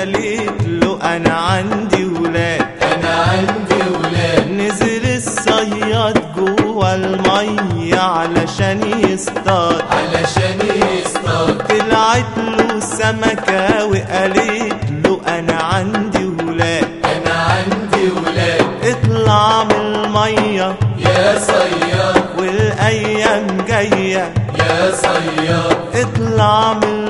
وقالت له انا عندي ولاد انا عندي ولاد نزل الصياد جوه المية علشان يصطاد علشان يصطاد طلعت له سمكة وقالت له أنا عندي ولاد انا عندي ولاد اطلع من المية يا صياد والأيام جاية يا صياد اطلع من